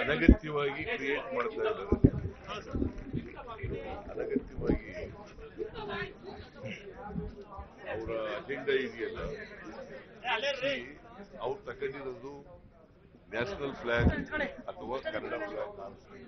ಅನಗತ್ಯವಾಗಿ ಕ್ರಿಯೇಟ್ ಮಾಡ್ತಾ ಇದ್ದಾರೆ ಅನಗತ್ಯವಾಗಿ ಅವರ ಅಜೆಂಡಾ ಇದೆಯಲ್ಲ ಅವ್ರು ತಗೊಂಡಿರೋದು ನ್ಯಾಷನಲ್ ಫ್ಲಾಗ್ ಅಥವಾ ಕನ್ನಡ ಫ್ಲಾಗ್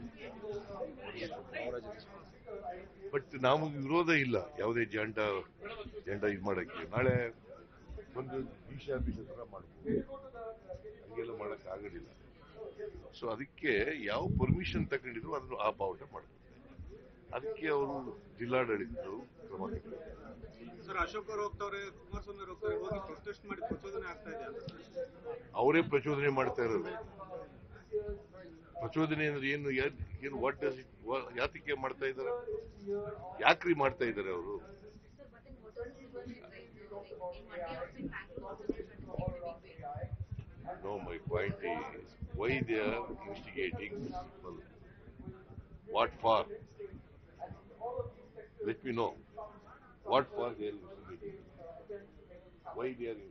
ಬಟ್ ನಮಗೆ ವಿರೋಧ ಇಲ್ಲ ಯಾವುದೇ ಜೆಂಡ ಜೆಂಡ ಇದು ಮಾಡಕ್ಕೆ ನಾಳೆ ಒಂದು ದಿಶಾ ಆಫೀಸ್ ಹತ್ರ ಮಾಡ್ಬೋದು ಹಂಗೆಲ್ಲ ಮಾಡಕ್ ಆಗೋದಿಲ್ಲ ಸೊ ಅದಕ್ಕೆ ಯಾವ ಪರ್ಮಿಷನ್ ತಗೊಂಡಿದ್ರು ಅದನ್ನು ಆ ಬಾವುಟ ಮಾಡ್ತಾರೆ ಅದಕ್ಕೆ ಅವರು ಜಿಲ್ಲಾಡಳಿತದವರು ಕ್ರಮ ತಗೊಂಡಿದ್ದಾರೆ ಸರ್ ಅಶೋಕ್ ಅವ್ರು ಹೋಗ್ತಾವ್ರೆ ಕುಮಾರಸ್ವಾಮಿ ಅವ್ರು ಹೋಗ್ತಾರೆ ಹೋಗಿ ಪ್ರೊಟೆಸ್ಟ್ ಮಾಡಿ ಪ್ರಚೋದನೆ ಆಗ್ತಾ ಇದೆ ಅಂತ ಅವರೇ ಪ್ರಚೋದನೆ ಮಾಡ್ತಾ ಇರೋದು ಪ್ರಚೋದನೆ ಅಂದ್ರೆ ಏನು ಯಾ- ಏನು ವಾಟ್ ಡಸ್ ಇಟ್ ಯಾತಕ್ಕೆ ಮಾಡ್ತಾ ಇದ್ದಾರೆ ಯಾಕ್ರಿ ಮಾಡ್ತಾ ಇದ್ದಾರೆ ಅವರು no my point is why they are investigating people what for let me know what for they are investigating why they are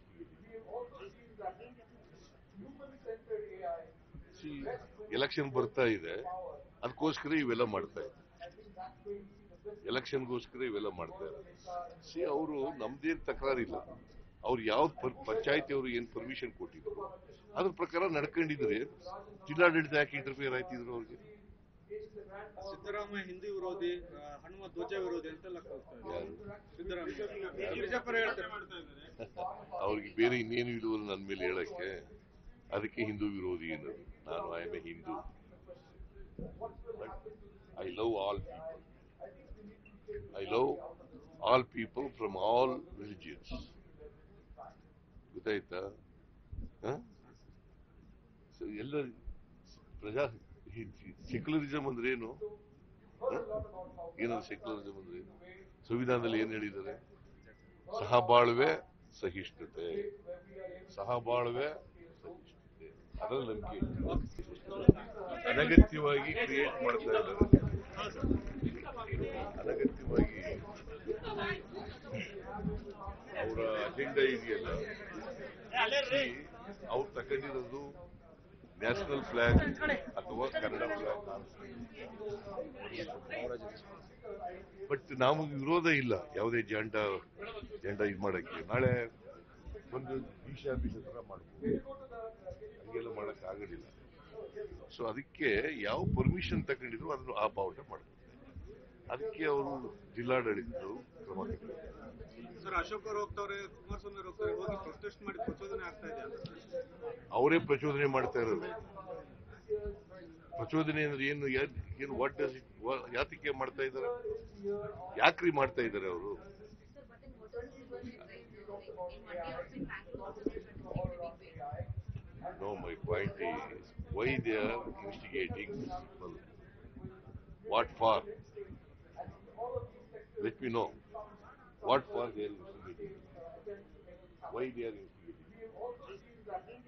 see election ಬರ್ತಾ ಇದೆ ಅದಕ್ಕೋಸ್ಕರ ಇವೆಲ್ಲ ಮಾಡ್ತಾ ಇದ್ದಾರೆ ಎಲೆಕ್ಷನ್ಗೋಸ್ಕರ ಇವೆಲ್ಲ ಮಾಡ್ತಾ ಇದ್ದಾರೆ ಸಿ ಅವರು ನಮ್ದೇನ್ ತಕರಾರಿಲ್ಲ ಅವ್ರು ಯಾವ್ದು ಪಂಚಾಯತಿ ಅವರು ಏನ್ ಪರ್ಮಿಷನ್ ಕೊಟ್ಟಿದ್ರು ಅದ್ರ ಪ್ರಕಾರ ನಡ್ಕೊಂಡಿದ್ರೆ ಜಿಲ್ಲಾಡಳಿತ ಯಾಕೆ ಇಂಟರ್ಫಿಯರ್ ಆಯ್ತಿದ್ರು ಅವ್ರಿಗೆ ಸಿದ್ದರಾಮಯ್ಯ ಹಿಂದಿ ವಿರೋಧಿ ಆ, ಹನುಮ ಧ್ವಜ ವಿರೋಧಿ ಅಂತೆಲ್ಲ ಕಳಿಸ್ತಾ ಇದ್ದಾರೆ ಯಾರು? ಸಿದ್ದರಾಮಯ್ಯ ಬಿಜೆಪಿ ಹೇಳ್ತಾರೆ ಮಾಡ್ತಾ ಇದ್ದಾರೆ ಅವ್ರಿಗೆ ಬೇರೆ ಇನ್ನೇನು ಇಡುವಲ್ಲ ನನ್ನ ಮೇಲೆ ಹೇಳಕ್ಕೆ ಅದಕ್ಕೆ ಹಿಂದೂ ವಿರೋಧಿ ಅನ್ನೋದು ನಾನು I am a Hindu I love all people I love all people from all religions ಗೊತ್ತಾಯ್ತಾ ಹ? So, ಎಲ್ಲ ಪ್ರಜಾ ಸೆಕ್ಯುಲರಿಸಮ್ ಅಂದ್ರೆ ಏನು ಹ? ಏನದು ಸೆಕ್ಯುಲರಿಸಮ್ ಅಂದ್ರೆ ಏನು ಸಂವಿಧಾನದಲ್ಲಿ ಏನ್ ಹೇಳಿದ್ದಾರೆ ಸಹಬಾಳ್ವೆ ಸಹಿಷ್ಣುತೆ ಸಹಬಾಳ್ವೆ ಸಹಿಷ್ಣುತೆ ಅದರಲ್ಲಿ ನಂಬಿಕೆ ಅನಗತ್ಯವಾಗಿ ಕ್ರಿಯೇಟ್ ಮಾಡ್ತಾ ಇದ್ದಾರೆ ಅನಗತ್ಯವಾಗಿ ಅವರ ಅಜೆಂಡಾ ಇದೆಯಲ್ಲ ಅವ್ರು ತಗೊಂಡಿರೋದು ನ್ಯಾಷನಲ್ ಫ್ಲಾಗ್ ಅಥವಾ ಕನ್ನಡ ಫ್ಲಾಗ್ ಬಟ್ ನಮಗೆ ವಿರೋಧ ಇಲ್ಲ ಯಾವುದೇ ಜೆಂಡ ಜೆಂಡ ಇದು ಮಾಡಕ್ಕೆ ನಾಳೆ ಒಂದು ದಿಶಾ ಆಫೀಸ್ ಹತ್ರ ಮಾಡ್ಬೋದು ಹಂಗೆಲ್ಲ ಮಾಡಕ್ ಆಗೋದಿಲ್ಲ ಸೊ ಅದಕ್ಕೆ ಯಾವ ಪರ್ಮಿಷನ್ ತಗೊಂಡಿದ್ರು ಅದನ್ನು ಆ ಬಾವುಟ ಮಾಡ್ತಾರೆ ಅದಕ್ಕೆ ಅವರು ಜಿಲ್ಲಾಡಳಿತದವರು ಕ್ರಮ ತಗೊಂಡಿದ್ದಾರೆ ಸರ್ ಅಶೋಕ್ ಅವ್ರು ಹೋಗ್ತಾವ್ರೆ ಕುಮಾರಸ್ವಾಮಿ ಅವ್ರು ಹೋಗ್ತಾರೆ ಹೋಗಿ ಪ್ರೊಟೆಸ್ಟ್ ಮಾಡಿ ಪ್ರಚೋದನೆ ಆಗ್ತಾ ಇದೆ ಅಂತ ಅವರೇ ಪ್ರಚೋದನೆ ಮಾಡ್ತಾ ಇರೋದು ಪ್ರಚೋದನೆ ಅಂದ್ರೆ ಏನು ಯಾ- ಏನು ವಾಟ್ ಡಸ್ ಇಟ್ ಯಾತಕ್ಕೆ ಮಾಡ್ತಾ ಇದ್ದಾರೆ ಯಾಕ್ರಿ ಮಾಡ್ತಾ ಇದ್ದಾರೆ ಅವರು no my point is why they are investigating people what for let me know what for they are investigating why they are investigating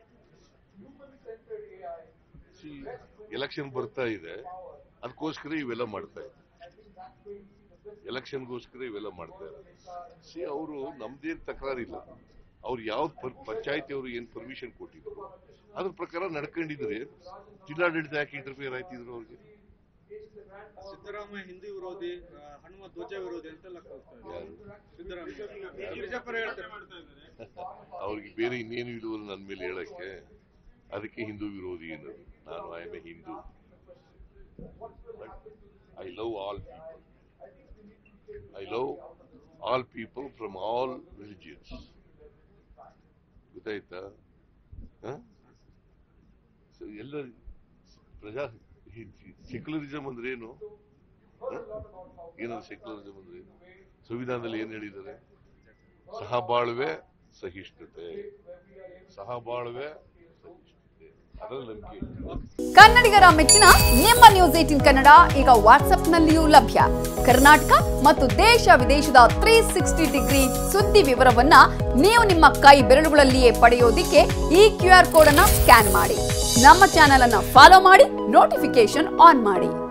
see election ಬರ್ತಾ ಇದೆ ಅದಕ್ಕೋಸ್ಕರ ಇವೆಲ್ಲ ಮಾಡ್ತಾ ಇದ್ದಾರೆ ಎಲೆಕ್ಷನ್ಗೋಸ್ಕರ ಇವೆಲ್ಲ ಮಾಡ್ತಾ ಇದ್ದಾರೆ ಸಿ ಅವರು ನಮ್ದೇನ್ ತಕರಾರಿಲ್ಲ ಅವ್ರು ಯಾವ್ದು ಪಂಚಾಯತಿ ಅವರು ಏನ್ ಪರ್ಮಿಷನ್ ಕೊಟ್ಟಿದ್ರು ಅದ್ರ ಪ್ರಕಾರ ನಡ್ಕೊಂಡಿದ್ರೆ ಜಿಲ್ಲಾಡಳಿತ ಯಾಕೆ ಇಂಟರ್ಫಿಯರ್ ಆಯ್ತಿದ್ರು ಅವ್ರಿಗೆ ಸಿದ್ದರಾಮಯ್ಯ ಹಿಂದಿ ವಿರೋಧಿ ಆ, ಹನುಮ ಧ್ವಜ ವಿರೋಧಿ ಅಂತೆಲ್ಲ ಕಳಿಸ್ತಾ ಇದ್ದಾರೆ ಯಾರು? ಸಿದ್ದರಾಮಯ್ಯ ಬಿಜೆಪಿ ಹೇಳ್ತಾರೆ ಮಾಡ್ತಾ ಇದ್ದಾರೆ ಅವ್ರಿಗೆ ಬೇರೆ ಇನ್ನೇನು ಇಡುವಲ್ಲ ನನ್ನ ಮೇಲೆ ಹೇಳಕ್ಕೆ ಅದಕ್ಕೆ ಹಿಂದೂ ವಿರೋಧಿ ಅನ್ನೋದು ನಾನು I am a Hindu I love all people I love all people from all religions ಗೊತ್ತಾಯ್ತಾ ಹ? So, ಎಲ್ಲ ಪ್ರಜಾ ಸೆಕ್ಯುಲರಿಸಮ್ ಅಂದ್ರೆ ಏನು ಹ? ಏನದು ಸೆಕ್ಯುಲರಿಸಮ್ ಅಂದ್ರೆ ಏನು ಸಂವಿಧಾನದಲ್ಲಿ ಏನ್ ಹೇಳಿದ್ದಾರೆ ಸಹಬಾಳ್ವೆ ಸಹಿಷ್ಣುತೆ ಸಹಬಾಳ್ವೆ ಸಹಿಷ್ಣುತೆ ಅದರಲ್ಲಿ ನಂಬಿಕೆ ಕನ್ನಡಿಗರ ಮೆಚ್ಚಿನ ನಿಮ್ಮ ನ್ಯೂಸ್ ಏಟಿನ್ ಕನ್ನಡ ಈಗ ವಾಟ್ಸ್ಆಪ್ನಲ್ಲಿಯೂ ಲಭ್ಯ ಕರ್ನಾಟಕ ಮತ್ತು ದೇಶ ವಿದೇಶದ ತ್ರೀ ಸಿಕ್ಸ್ಟಿ ಡಿಗ್ರಿ ಸುದ್ದಿ ವಿವರವನ್ನ ನೀವು ನಿಮ್ಮ ಕೈ ಬೆರಳುಗಳಲ್ಲಿಯೇ ಪಡೆಯೋದಿಕ್ಕೆ ಈ ಕ್ಯೂ ಆರ್ ಕೋಡ್ ಅನ್ನ ಸ್ಕ್ಯಾನ್ ಮಾಡಿ ನಮ್ಮ ಚಾನೆಲ್ ಅನ್ನ ಫಾಲೋ ಮಾಡಿ ನೋಟಿಫಿಕೇಶನ್ ಆನ್ ಮಾಡಿ